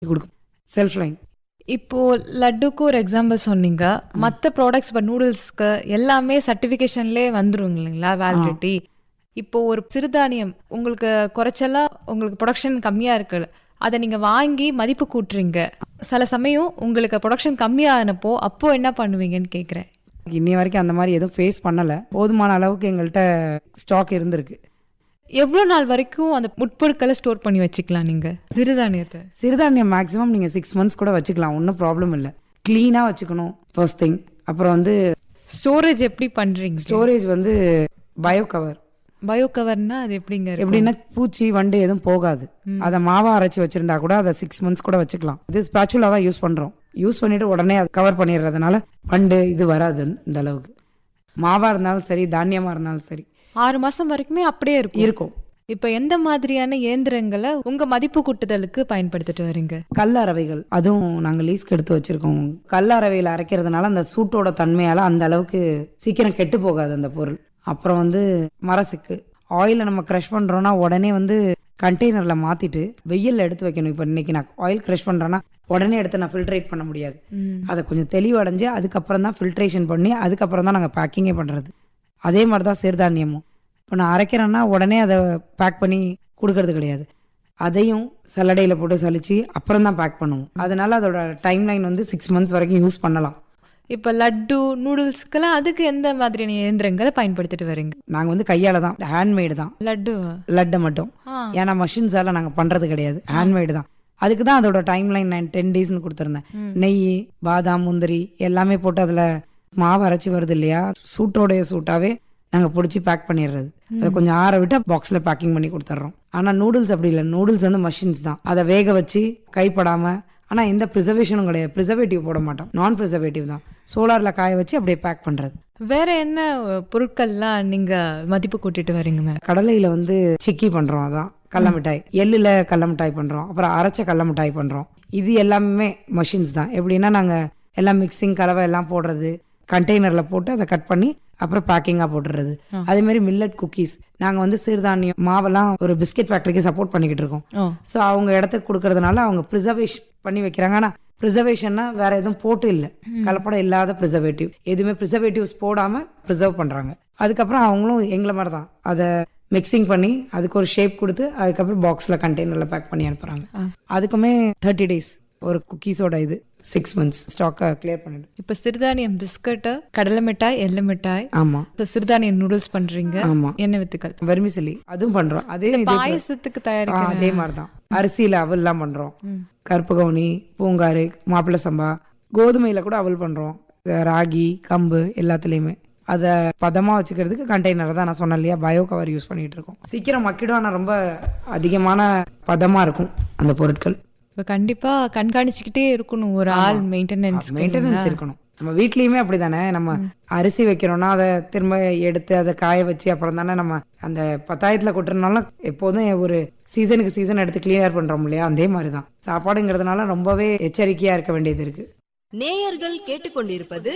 கொடுக்கும் self line இப்போ லட்டுக்கு ஒரு எக்ஸாம்பிள் சொன்னீங்க மற்ற ப்ராடக்ட்ஸ் இப்போ நூடுல்ஸ்க்கு எல்லாமே சர்டிஃபிகேஷன்லேயே வந்துரும் இல்லைங்களா வேலிடிட்டி இப்போ ஒரு சிறுதானியம் உங்களுக்கு குறைச்சலா உங்களுக்கு ப்ரொடக்ஷன் கம்மியா இருக்கு அதை நீங்க வாங்கி மதிப்பு கூட்டுறீங்க சில சமயம் உங்களுக்கு ப்ரொடக்ஷன் கம்மியானப்போ அப்போ என்ன பண்ணுவீங்கன்னு கேக்குறேன் இன்னி வரைக்கும் அந்த மாதிரி எதுவும் ஃபேஸ் பண்ணலை போதுமான அளவுக்கு எங்கள்கிட்ட ஸ்டாக் இருந்திருக்கு எவ்வளோ நாள் வரைக்கும் அந்த முட்பொருட்களை ஸ்டோர் பண்ணி வச்சுக்கலாம் நீங்க சிறுதானியத்தை சிறுதானியம் மேக்ஸிமம் நீங்கள் சிக்ஸ் மந்த்ஸ் கூட வச்சுக்கலாம் ஒன்றும் ப்ராப்ளம் இல்லை க்ளீனாக வச்சுக்கணும் ஃபர்ஸ்ட் திங் அப்புறம் வந்து ஸ்டோரேஜ் எப்படி பண்றீங்க ஸ்டோரேஜ் வந்து பயோ கவர் பயோ கவர்னா அது எப்படிங்க இருக்கு? எப்படின்னா பூச்சி வண்டு எதுவும் போகாது அதை மாவா அரைச்சி வச்சிருந்தா கூட அதை சிக்ஸ் மந்த்ஸ் கூட வச்சுக்கலாம் இது ஸ்பேச்சுலா தான் யூஸ் பண்றோம் யூஸ் பண்ணிட்டு உடனே அதை கவர் பண்ணிடுறதுனால வண்டு இது வராது இந்த அளவுக்கு மாவா இருந்தாலும் சரி தானியமா இருந்தாலும் சரி ஆறு மாசம் வரைக்குமே அப்படியே இருக்கும் இருக்கும் இப்ப எந்த மாதிரியான இயந்திரங்களை உங்க மதிப்பு கூட்டுதலுக்கு பயன்படுத்திட்டு வரீங்க கல் அரவைகள் அதுவும் நாங்கள் லீஸ்க்கு எடுத்து வச்சிருக்கோம் கல் அரவையில் அரைக்கிறதுனால அந்த சூட்டோட தன்மையால அந்த அளவுக்கு சீக்கிரம் கெட்டு போகாது அந்த பொருள் அப்புறம் வந்து மரசுக்கு ஆயிலை நம்ம க்ரஷ் பண்றோம்னா உடனே வந்து கண்டெய்னர்ல மாத்திட்டு வெயில்ல எடுத்து வைக்கணும் இப்போ இன்னைக்கு நான் ஆயில் க்ரஷ் பண்றேன்னா உடனே எடுத்து நான் ஃபில்ட்ரேட் பண்ண முடியாது அதை கொஞ்சம் தெளிவடைஞ்சு அதுக்கப்புறம் தான் ஃபில்ட்ரேஷன் பண்ணி அதுக்கப்புறம் தான் நாங்கள் பேக்கிங்கே பண்ணுறது அதே மாதிரி தான் சிறுதானியமும் இப்போ நான் அரைக்கிறேன்னா உடனே அதை பேக் பண்ணி கொடுக்கறது கிடையாது அதையும் சல்லடையில் போட்டு சலிச்சு அப்புறம் தான் பேக் பண்ணுவோம் அதனால அதோட டைம் லைன் வந்து சிக்ஸ் மந்த்ஸ் வரைக்கும் யூஸ் பண்ணலாம் இப்ப லட்டு நூடுல்ஸ்க்கெல்லாம் அதுக்கு எந்த மாதிரியான இயந்திரங்களை பயன்படுத்திட்டு வரீங்க நாங்கள் வந்து கையால் தான் ஹேண்ட்மேடு தான் லட்டு லட்டை மட்டும் ஆ. ஏன்னா மஷின்ஸால நாங்கள் பண்ணுறது கிடையாது ஹேண்ட்மேடு தான் அதுக்கு தான் அதோட டைம் லைன் நான் டென் டேஸ்னு கொடுத்துருந்தேன் நெய் பாதாம் முந்திரி எல்லாமே போட்டு அதில் மாவு அரைச்சி வருது இல்லையா சூட்டோடைய சூட்டாவே நாங்கள் பிடிச்சி பேக் பண்ணிடுறது அதை கொஞ்சம் ஆற விட்டு பாக்ஸில் பேக்கிங் பண்ணி கொடுத்துட்றோம் ஆனால் நூடுல்ஸ் அப்படி இல்லை நூடுல்ஸ் வந்து மஷின்ஸ் தான் அதை வேக வச்சு கைப்படாமல் ஆனால் எந்த ப்ரிசர்வேஷனும் கிடையாது ப்ரிசர்வேட்டிவ் போட மாட்டோம் நான் ப்ரிசர்வேட்டிவ் தான் சோலாரில் காய வச்சு அப்படியே பேக் பண்ணுறது வேற என்ன அஹ், பொருட்கள்லாம் நீங்க மதிப்பு கூட்டிட்டு வரீங்க மேம் கடலையில வந்து சிக்கி பண்றோம் அதான் கடல மிட்டாய் எள்ளுல கடல மிட்டாய் பண்றோம் அப்புறம் அரைச்ச கடல மிட்டாய் பண்றோம் இது எல்லாமே மஷின்ஸ் தான் எப்படின்னா நாங்க எல்லாம் மிக்சிங் கலவை எல்லாம் போடுறது கண்டெய்னர்ல போட்டு அதை கட் பண்ணி அப்புறம் பேக்கிங்கா போட்டுறது அதே மாதிரி மில்லட் குக்கீஸ் நாங்க வந்து சிறுதானியம் மாவெல்லாம் ஒரு பிஸ்கெட் ஃபேக்டரிக்கு சப்போர்ட் பண்ணிக்கிட்டு இருக்கோம் ஓ ஸோ அவங்க இடத்துக்கு கொடுக்கறதுனால அவங்க ப்ரிசர்வேஷன் பண்ணி வைக்கிறாங்க ஆனா ப்ரிசர்வேஷன்னா வேற எதுவும் போட்டு இல்லை கலப்படம் இல்லாத ப்ரிசர்வேட்டிவ் எதுவுமே ப்ரிசர்வேட்டிவ்ஸ் போடாம ப்ரிசர்வ் பண்றாங்க அதுக்கப்புறம் அவங்களும் எங்களை மாதிரி தான் அதை மிக்சிங் பண்ணி அதுக்கு ஒரு ஷேப் கொடுத்து அதுக்கப்புறம் பாக்ஸ்ல கண்டெய்னர்ல பேக் பண்ணி அனுப்புறாங்க அதுக்குமே தேர்ட்டி டேஸ் ஒரு குக்கீஸோட இது சிக்ஸ் மந்த்ஸ் ஸ்டாக்கை கிளியர் பண்ணிடு இப்ப சிறுதானியம் பிஸ்கட்டு கடலை மிட்டாய் எள்ளு மிட்டாய் ஆமா இப்ப சிறுதானியம் நூடுல்ஸ் பண்றீங்க ஆமா எண்ணெய் வித்துக்கள் வெர்மிசலி அதுவும் பண்றோம் அதே இதே பாயசத்துக்கு ஆ, தயாரிக்கிற அதே மாதிரி தான் அரிசியில அவல்லாம் பண்றோம் கருப்பு கவுனி பூங்காறு மாப்பிள்ளை சம்பா கோதுமையில கூட அவல் பண்றோம் அஹ் ராகி கம்பு எல்லாத்துலயுமே அதை பதமா வச்சுக்கிறதுக்கு கண்டெய்னர் தான் நான் சொன்னேன் இல்லையா பயோ கவர் யூஸ் பண்ணிட்டு இருக்கோம் சீக்கிரம் மக்கிடும் ஆனா ரொம்ப அதிகமான பதமா இருக்கும் அந்த பொருட்கள் இப்ப கண்டிப்பா கண்காணிச்சுக்கிட்டே இருக்கணும் ஒரு ஆள் மெயின்டெனன்ஸ் மெயின்டெனன்ஸ் இருக்கணும் நம்ம வீட்லயுமே அப்படிதானே நம்ம அரிசி வைக்கிறோம்னா அதை திரும்ப எடுத்து அதை காய வச்சு அப்புறம் தானே நம்ம அந்த பத்தாயிரத்துல கொட்டுறதுனால எப்போதும் ஒரு சீசனுக்கு சீசன் எடுத்து கிளியர் பண்றோம் இல்லையா அதே மாதிரி தான் சாப்பாடுங்கிறதுனால ரொம்பவே எச்சரிக்கையா இருக்க வேண்டியது இருக்கு நேயர்கள் கேட்டுக்கொண்டிருப்பது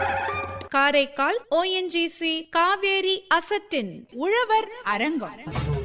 காரைக்கால் ஓஎன்ஜிசி காவேரி அசட்டின் உழவர் அரங்கம்